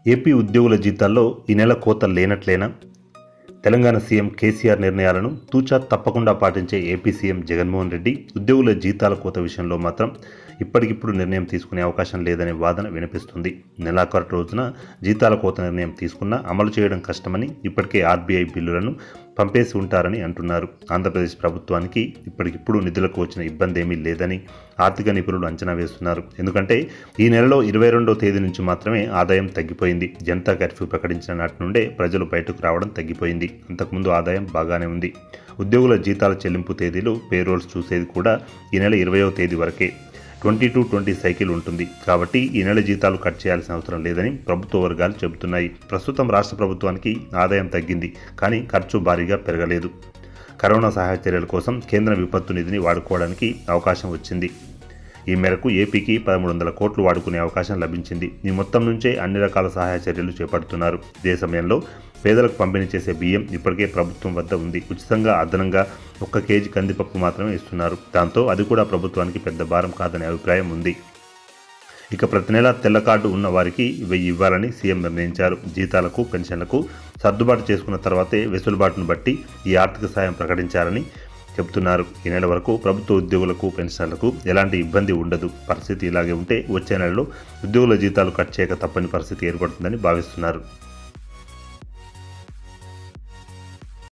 AP ఉద్యోగుల జీతాల్లో ఈ నెల కోత లేనట్లేనా తెలంగాణ సీఎం కేసీఆర్ నిర్ణయాలను తూచా తప్పకుండా పాటించే ఏపీ సీఎం జగన్మోహన్ రెడ్డి ఉద్యోగుల జీతాల కోత విషయంలో మాత్రం ఇప్పటికిప్పుడు నిర్ణయం తీసుకునే అవకాశం లేదనే వాదన వినిపిస్తుంది నెలాఖరు రోజున జీతాల కోత నిర్ణయం తీసుకున్నా అమలు చేయడం కష్టమని ఇప్పటికే ఆర్బీఐ బిల్లులను పంపేసి ఉంటారని అంటున్నారు ఆంధ్రప్రదేశ్ ప్రభుత్వానికి ఇప్పటికిప్పుడు నిధులకు వచ్చిన ఇబ్బంది ఏమీ లేదని ఆర్థిక నిపుణులు అంచనా వేస్తున్నారు ఎందుకంటే ఈ నెలలో ఇరవై రెండో తేదీ నుంచి మాత్రమే ఆదాయం తగ్గిపోయింది జనతా కర్ఫ్యూ ప్రకటించిన నాటి నుండే ప్రజలు బయటకు రావడం తగ్గిపోయింది అంతకుముందు ఆదాయం బాగానే ఉంది ఉద్యోగుల జీతాల చెల్లింపు తేదీలు పేరోల్స్ చూసేది కూడా ఈ నెల ఇరవయో తేదీ వరకే ట్వంటీ టు ట్వంటీ సైకిల్ ఉంటుంది కాబట్టి ఈ నెల జీతాలు కట్ చేయాల్సిన అవసరం లేదని ప్రభుత్వ వర్గాలు చెబుతున్నాయి ప్రస్తుతం రాష్ట్ర ప్రభుత్వానికి ఆదాయం తగ్గింది కానీ ఖర్చు భారీగా పెరగలేదు కరోనా సహాయ చర్యల కోసం కేంద్ర విపత్తు నిధిని వాడుకోవడానికి అవకాశం వచ్చింది ఈ మేరకు ఏపీకి పదమూడు వందల కోట్లు వాడుకునే అవకాశం లభించింది ఈ మొత్తం నుంచే అన్ని రకాల సహాయ చర్యలు చేపడుతున్నారు ఇదే సమయంలో పేదలకు పంపిణీ చేసే బియ్యం ఇప్పటికే ప్రభుత్వం వద్ద ఉంది ఉచితంగా అదనంగా ఒక్క కేజీ కందిపప్పు మాత్రమే ఇస్తున్నారు దాంతో అది కూడా ప్రభుత్వానికి పెద్ద భారం కాదనే అభిప్రాయం ఉంది ఇక ప్రతి నెల తెల్ల కార్డు ఉన్న వారికి వెయ్యి ఇవ్వాలని సీఎం నిర్ణయించారు జీతాలకు పెన్షన్లకు సర్దుబాటు చేసుకున్న తర్వాతే వెసులుబాటును బట్టి ఈ ఆర్థిక సాయం ప్రకటించాలని చెబుతున్నారు ఈ నెల వరకు ప్రభుత్వ ఉద్యోగులకు పెన్షన్లకు ఎలాంటి ఇబ్బంది ఉండదు పరిస్థితి ఇలాగే ఉంటే వచ్చే నెలలో ఉద్యోగుల జీతాలు కట్ చేయక తప్పని పరిస్థితి ఏర్పడుతుందని భావిస్తున్నారు